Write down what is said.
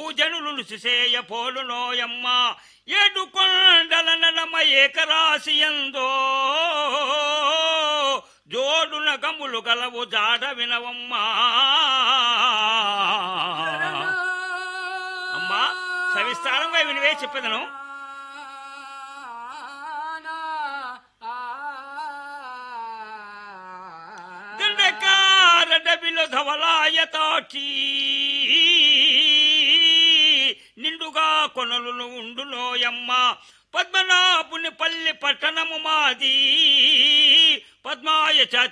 జనులు సిసేయ పోలు నోయమ్మ ఏడు కొండల నడమ ఏకరాశియందో జోడున గములు గలవు జాడ వినవమ్మా అమ్మా సవిస్తారంగా వినివే చెప్పేదను దండకారడబిలో ధవలాయతాటి నిండుగా కొనలు ఉండులోయమ్మ పద్మనాభుని పల్లి పట్టణము మాది పద్మాయ